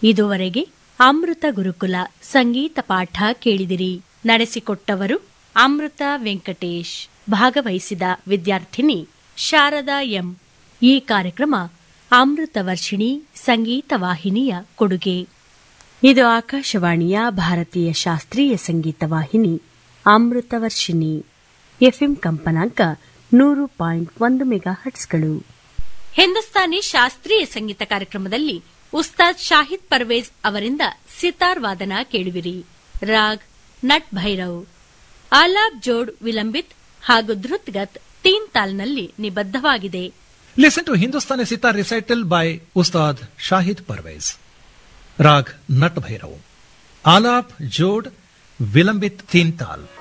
ಇದುವರೆಗೆ ಅಮೃತ ಗುರುಕುಲ ಸಂಗೀತ ಪಾಠ ಕೇಳಿದಿರಿ ನಡೆಸಿಕೊಟ್ಟವರು ಅಮೃತ ವೆಂಕಟೇಶ್ ಭಾಗವಹಿಸಿದ ವಿದ್ಯಾರ್ಥಿನಿ ಶಾರದಾ ಎಂ ಈ ಕಾರ್ಯಕ್ರಮ ಅಮೃತ ವರ್ಷಿಣಿ ಸಂಗೀತ ವಾಹಿನಿಯ ಕೊಡುಗೆ ಇದು ಆಕಾಶವಾಣಿಯ ಭಾರತೀಯ ಶಾಸ್ತ್ರೀಯ ಸಂಗೀತ ವಾಹಿನಿ ಅಮೃತ ವರ್ಷಿಣಿ ಎಫ್ಎಂ ಕಂಪನಾಂಕ ನೂರು ಪಾಯಿಂಟ್ ಒಂದು ಮೆಗಾ ಹಟ್ಸ್ಗಳು ಹಿಂದೂಸ್ತಾನಿ ಶಾಸ್ತ್ರೀಯ ಸಂಗೀತ ಕಾರ್ಯಕ್ರಮದಲ್ಲಿ ಉಸ್ತಾದ್ ಶಾಹಿದ್ ಪರ್ವೇಜ್ ಅವರಿಂದ ಸಿತಾರ್ ವಾದನ ಕೇಳುವಿರಿ ರಾಗ್ ನಟ್ ಭೈರವ್ ಆಲಾಬ್ ಜೋಡ್ ವಿಲಂಬಿತ್ ಹಾಗೂ ಧೃತ್ಗತ್ ತೀನ್ ತಾಲ್ನಲ್ಲಿ ನಿಬದ್ಧವಾಗಿದೆ Listen to Hindustani Sitar recital by Ustad Shahid Parvez. Rag Nat Bhairav. Alap Jod Vilambit Tintal.